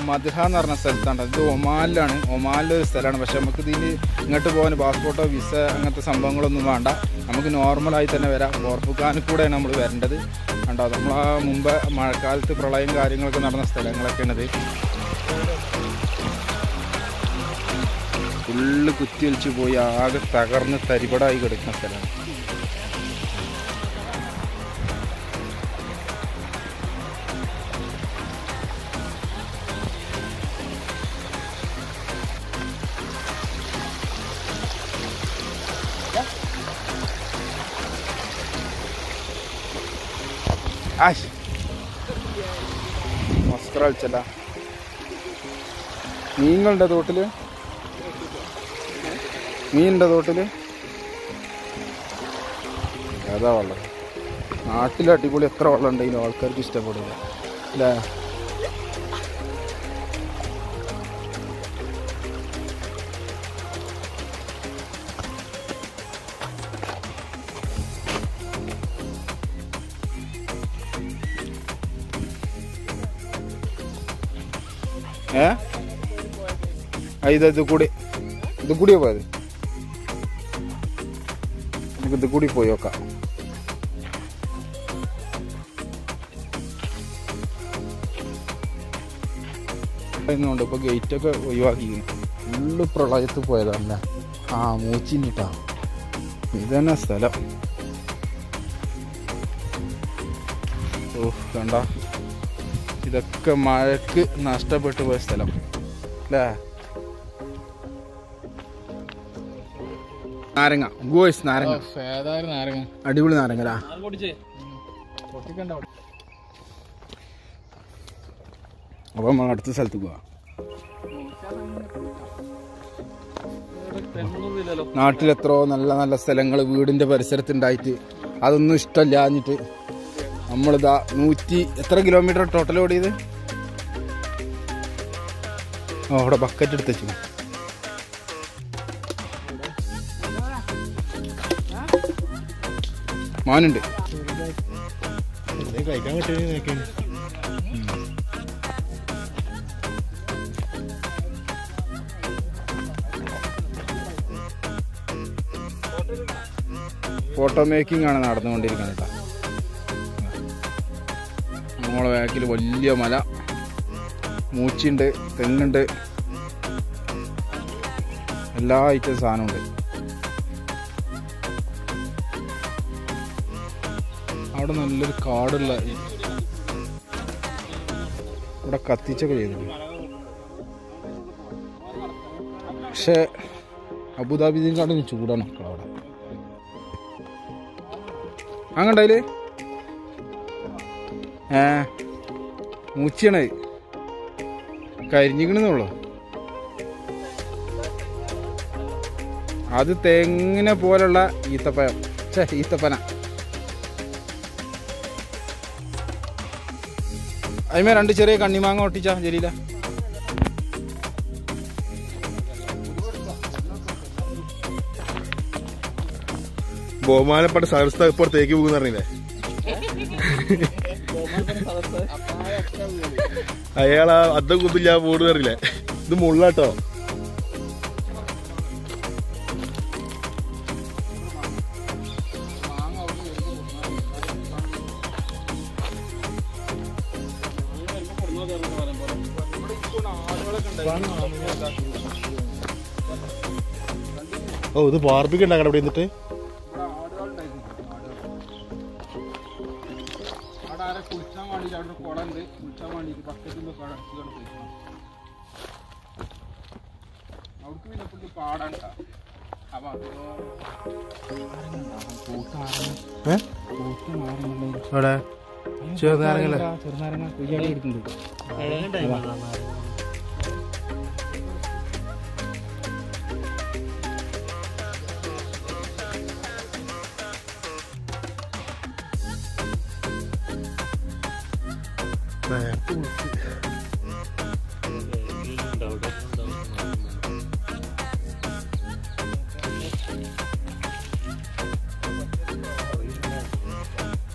മദ്ഹ എന്ന് പറഞ്ഞ സ്ഥലത്താണ് ഇത് ഒമാനിലാണ് ഒമാനിലെ ഒരു സ്ഥലമാണ് പക്ഷെ നമുക്ക് ഇതിൽ ഇങ്ങോട്ട് പോകാൻ പാസ്പോർട്ടോ വിസ അങ്ങനത്തെ സംഭവങ്ങളൊന്നും വേണ്ട നമുക്ക് നോർമലായി തന്നെ വരാം കോർപ്പുക്കാനിൽ കൂടെയാണ് നമ്മൾ വരേണ്ടത് കണ്ടോ നമ്മൾ ആ മുമ്പ് മഴക്കാലത്ത് പ്രളയം കാര്യങ്ങളൊക്കെ നടന്ന സ്ഥലങ്ങളൊക്കെയാണിത് ഫുള്ള് കുത്തിയൊലിച്ച് പോയി ആകെ തകർന്ന് തരിപടായി കിടക്കുന്ന സ്ഥലമാണ് ആശ് മസ്കറ കളിച്ചല്ല മീനുകളുടെ തോട്ടില് മീനിൻ്റെ തോട്ടില് ഏതാ വെള്ളം നാട്ടിൽ അടിപൊളി എത്ര വെള്ളം ഉണ്ടെങ്കിലും ആൾക്കാർക്ക് ഇഷ്ടപ്പെടില്ല അല്ലേ ഏ ആ, ഇത് ഇത് കൂടി ഇത് കൂടിയാ പോയത് നമുക്ക് ഇത് കൂടി പോയി നോക്കാം ണ്ട് ഇപ്പൊ ഗേറ്റ് ഒക്കെ ഒഴിവാക്കി ഫുള്ള് പ്രളയത്ത് പോയതല്ല ആ മൂച്ചിന്നിട്ടാ ഇത് തന്നെ സ്ഥലം ഓ കണ്ട ഇതൊക്കെ മഴക്ക് നഷ്ടപ്പെട്ടു പോയ സ്ഥലം അല്ലേ നാരങ്ങ ഗോയ്സ് നാരങ്ങ ഏതായാലും നാരങ്ങ അടിപൊളി നാരങ്ങ അല്ലേ പൊട്ടിക്കണ്ട അവിടെ അപ്പൊ നമ്മൾ അടുത്ത സ്ഥലത്ത് പോവാ തെങ്ങൊന്നുമില്ലല്ലോ നാട്ടിൽ എത്രയോ നല്ല നല്ല സ്ഥലങ്ങൾ വീടിന്റെ പരിസരത്ത് ഉണ്ടായിട്ട് അതൊന്നും ഇഷ്ടമില്ലാഞ്ഞിട്ട് നമ്മളിതാ നൂറ്റി എത്ര കിലോമീറ്റർ ടോട്ടൽ ഓടിയത് ഓ അവിടെ ബക്കറ്റ് എടുത്ത് വെച്ചു മാനുണ്ട് കഴിക്കാൻ പറ്റുന്ന ഫോട്ടോ മേക്കിംഗ് ആണ് നടന്നുകൊണ്ടിരിക്കുന്നത് കേട്ടോ നമ്മളെ ബാക്കിൽ വലിയ മല മൂച്ചിണ്ട് തെങ്ങുണ്ട് എല്ലാ ഐറ്റം സാധനമുണ്ട് അവിടെ നല്ലൊരു കാടുള്ള ഇവിടെ കത്തിച്ചൊക്കെ ചെയ്തിട്ടുണ്ട് പക്ഷെ അബുദാബിതിനെക്കാട്ടും ചൂടാണ് മക്കൾ അവിടെ അങ്ങണ്ടതില് ഏ മൂച്ചിയാണ് കരിഞ്ഞിക്കണെന്നുള്ളു അത് തെങ്ങിനെ പോലുള്ള ഈത്തപ്പഴം ഛേ ഈത്തപ്പന അതിമേ രണ്ട് ചെറിയ കണ്ണിമാങ്ങ ഒട്ടിച്ച ജലീല ബഹുമാനപ്പെട്ട സദസ്ത ഇപ്പുറത്തേക്ക് പോകുന്ന പറഞ്ഞില്ലേ അയാൾ ആ അద్దം കുത്തില്ല പോട് പറഞ്ഞില്ലേ ഇത് മുള്ളാട്ടോ ഓ ഇത് ബാർബിക്ക് ഉണ്ടാക്കണം അവിടെ നിന്നിട്ട് അവിടെ ആരെ കുളിച്ചാൻ വേണ്ടിയിട്ട് അവിടെ ഒരു കുളം ഉണ്ട് കുളിച്ചാൻ വേണ്ടിയിട്ട് ബക്കറ്റിൽ അടിച്ചു കിടത്തി അവർക്ക് പിന്നെ ഇപ്പോഴത്തെ പാടാണ് ട്ടാ. അപ്പൊ അത് ഏ? പൂത്ത് നാരങ്ങ അവിടെ ചെറുനാരങ്ങല്ലേ ചെറുനാരങ്ങ കുയ്യാടി എടുക്കുന്നുണ്ട്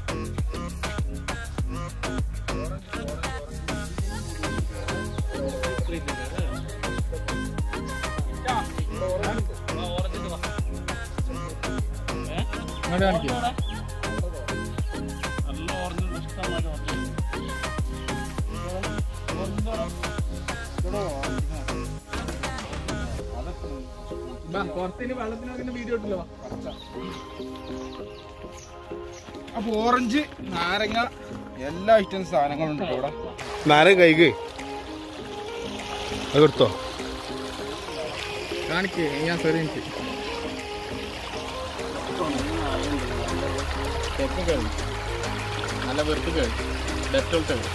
ആ ഇങ്ങോട്ട് കാണിക്കോ പുറത്തിന് വെള്ളത്തിനൊക്കെ വീഡിയോ ഇട്ടല്ലോ അപ്പൊ ഓറഞ്ച് നാരങ്ങ എല്ലാ ഐറ്റംസ് സാധനങ്ങളും ഉണ്ട് ഇവിടെ നാരങ്ങ കൈക്ക് അത് കൊടുത്തോ കാണിക്കേ ഞാൻ സോറി എനിക്ക് തെക്ക് കഴിയും നല്ല വെറുത്ത് കഴിയും ഡെറ്റോൾ കഴിയും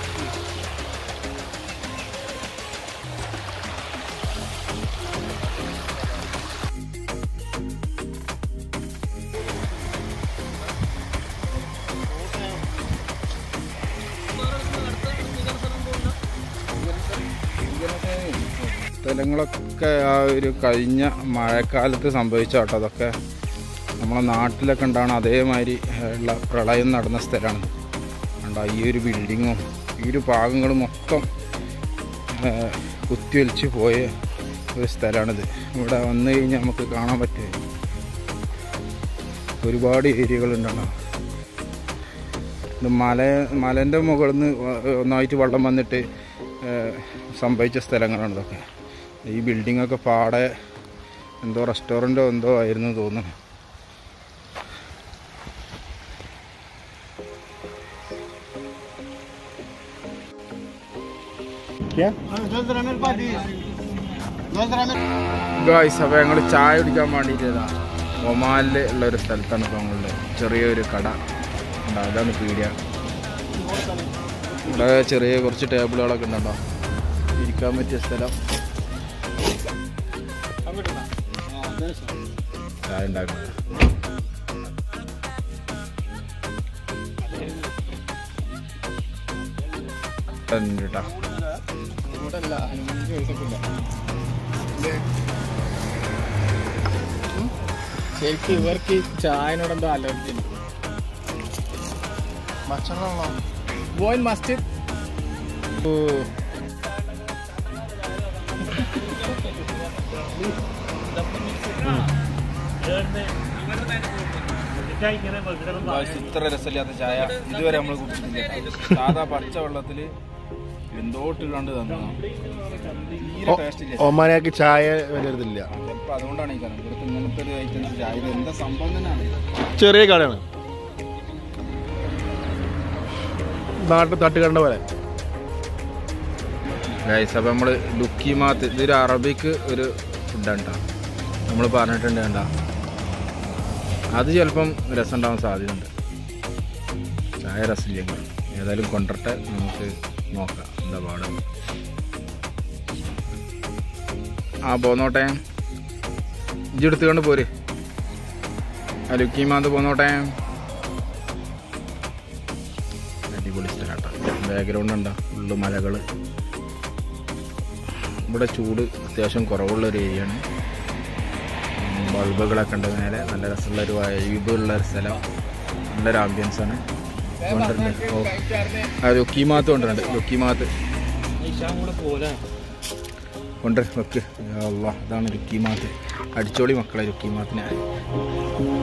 സ്ഥലങ്ങളൊക്കെ ആ ഒരു കഴിഞ്ഞ മഴക്കാലത്ത് സംഭവിച്ച കേട്ടോ അതൊക്കെ നമ്മളെ നാട്ടിലൊക്കെ ഉണ്ടാവണം അതേമാതിരി ഉള്ള പ്രളയം നടന്ന സ്ഥലമാണ് കണ്ടോ ഈ ഒരു ബിൽഡിങ്ങും ഈ ഒരു ഭാഗങ്ങളും മൊത്തം ആ, കുത്തിയൊലിച്ച് പോയ ഒരു സ്ഥലമാണിത് ഇവിടെ വന്നു കഴിഞ്ഞാൽ നമുക്ക് കാണാൻ പറ്റും ഒരുപാട് ഏരിയകളുണ്ടല്ലോ ഇത് മല മലേൻ്റെ മുകളിൽ നിന്ന് ഒന്നായിട്ട് വെള്ളം വന്നിട്ട് ഏഹ്, സംഭവിച്ച സ്ഥലങ്ങളാണ് ഇതൊക്കെ ഈ ബിൽഡിംഗ് ഒക്കെ പാടെ എന്തോ റെസ്റ്റോറൻറ്റോ എന്തോ ആയിരുന്നു തോന്നുന്നു ഗായ്സ് അപ്പോൾ ഞങ്ങൾ ചായ കുടിക്കാൻ വേണ്ടിയിട്ടാ ഒമാനിൽ ഉള്ള ഒരു സ്ഥലത്താണ് ഇപ്പോൾ ഞങ്ങളുടെ ചെറിയൊരു കട ഉണ്ട് അതാണ് പീടിയ ഇവിടെ ചെറിയ കുറച്ച് ടേബിളുകളൊക്കെ ഉണ്ടോ ഇരിക്കാൻ പറ്റിയ സ്ഥലം ചായ ഉണ്ടാക്കുന്നത് ഉണ്ട് കേട്ടോ ഇങ്ങോട്ടല്ല അനുമതിക്ക് പൈസക്കില്ല ശരിക്കും ഇവർക്ക് ഈ ചായനോട് എന്തോ അലർജി ഉണ്ട് ഗോയിൻ മസ്റ്റ് ഗായ്സ്, ഇത്ര രസമില്ലാത്ത ചായ ഇതുവരെ നമ്മൾ കുടിച്ചിട്ടില്ല സാധാ പച്ച വെള്ളത്തിൽ എന്തോട്ടില്ലാണ്ട് തന്നു തീരെ ടേസ്റ്റ് ഇല്ല ഒമാനാക്ക് ചായ വരരുതില്ല ചിലപ്പോൾ അതുകൊണ്ടാണ് ഈ കാരണം ഇവിടുത്തെ ഇങ്ങനത്തെ ഒരു ഐറ്റംസ് ചായ ഇത് എന്താ സംഭവം തന്നെയാണ് ചെറിയ കടയാണ് നാട്ടിൽ തട്ടുകണ്ട പോലെ ഗൈസ് അപ്പോൾ നമ്മൾ ലുക്കി മാത്ത് ഇതൊരു അറബിക്ക് ഒരു ഫുഡാണ് കേട്ടോ നമ്മൾ പറഞ്ഞിട്ടുണ്ട് കണ്ട അത് ചിലപ്പം രസം ഉണ്ടാവാൻ സാധ്യതയുണ്ട് ചായ രസമില്ലെങ്കിൽ ഏതായാലും കൊണ്ടിട്ട് നമുക്ക് നോക്കാം എന്താ പാടെന്ന് ആ പോന്നോട്ടെ ഇജ്ജ് എടുത്തുകൊണ്ട് പോര് ആ ലുക്കി മാത്ത് പോന്നോട്ടെ അടിപൊളി സ്ഥലം കേട്ടോ ബാക്ക്ഗ്രൗണ്ട് ഉണ്ടോ ഫുള്ള് മലകൾ ഇവിടെ ചൂട് അത്യാവശ്യം കുറവുള്ള ഒരു ഏരിയയാണ് ബൾബുകളൊക്കെ ഉണ്ട് മേലെ നല്ല രസമുള്ള ഒരു വൈബ് ഉള്ള ഒരു സ്ഥലം നല്ലൊരു ആംബിയൻസ് ആണ് കൊണ്ടുവരുന്നുണ്ട് ഓ ആ ലുക്കിമാത്ത് കൊണ്ടുവരുന്നുണ്ട് ലുക്കിമാത്ത് കൊണ്ട് വെക്ക് അല്ല അതാണ് ലുക്കിമാത്ത് അടിച്ചോളി മക്കളെ ലുക്കിമാത്തിനെ